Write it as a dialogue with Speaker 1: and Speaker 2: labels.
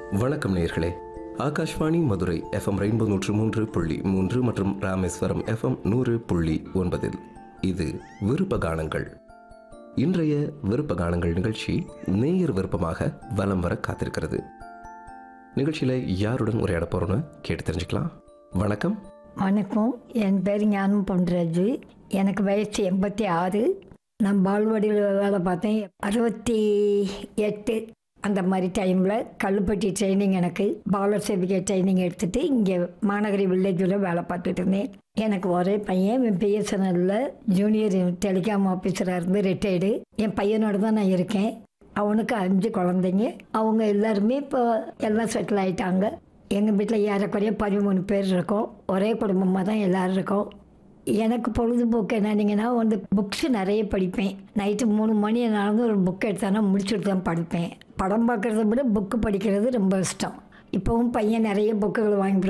Speaker 1: வணக்கம் நேயர்களே Akashvani Madurai FM rainbow நூற்று மூன்று புள்ளி மூன்று மற்றும் ராமேஸ்வரம் எஃப்எம் நூறு புள்ளி ஒன்பதில் இது விருப்ப கானங்கள் இன்றைய விருப்ப கானங்கள் நிகழ்ச்சி நேயர் விருப்பமாக வலம் வர காத்திருக்கிறது நிகழ்ச்சியில் யாருடன் உரையாட போறோம்னு கேட்டு தெரிஞ்சுக்கலாம் வணக்கம்
Speaker 2: வணக்கம் என் பேர் ஞானம் பொன்ராஜு எனக்கு வயசு எண்பத்தி ஆறு நான் பால்வாடியில் வேலை பார்த்தேன் அறுபத்தி எட்டு அந்த மாதிரி டைமில் கல்லுப்பட்டி ட்ரைனிங் எனக்கு பாலர் சர்டிஃபிகேட் ட்ரைனிங் எடுத்துகிட்டு இங்கே மாநகரி வில்லேஜில் வேலை பார்த்துட்டு இருந்தேன் எனக்கு ஒரே பையன் என் பிஎஸ்என்எல்ல ஜூனியர் டெலிகாம் ஆஃபீஸராக இருந்து ரிட்டையர்டு என் பையனோட தான் நான் இருக்கேன் அவனுக்கு அஞ்சு குழந்தைங்க அவங்க எல்லாருமே இப்போ எல்லாம் செட்டில் ஆயிட்டாங்க எங்கள் வீட்டில் ஏறக்குறைய பதிமூணு பேர் இருக்கோம் ஒரே குடும்பமாக தான் எல்லோரும் இருக்கோம் எனக்கு பொழுதுபோக்கு என்னன்னீங்கன்னா வந்து புக்ஸ் நிறைய படிப்பேன் நைட்டு மூணு மணி ஆனாலும் ஒரு புக் எடுத்தானா முடிச்சுட்டு தான் படிப்பேன் படம் பார்க்குறத விட புக்கு படிக்கிறது ரொம்ப இஷ்டம் இப்போவும் பையன் நிறைய புக்குகள் வாங்கி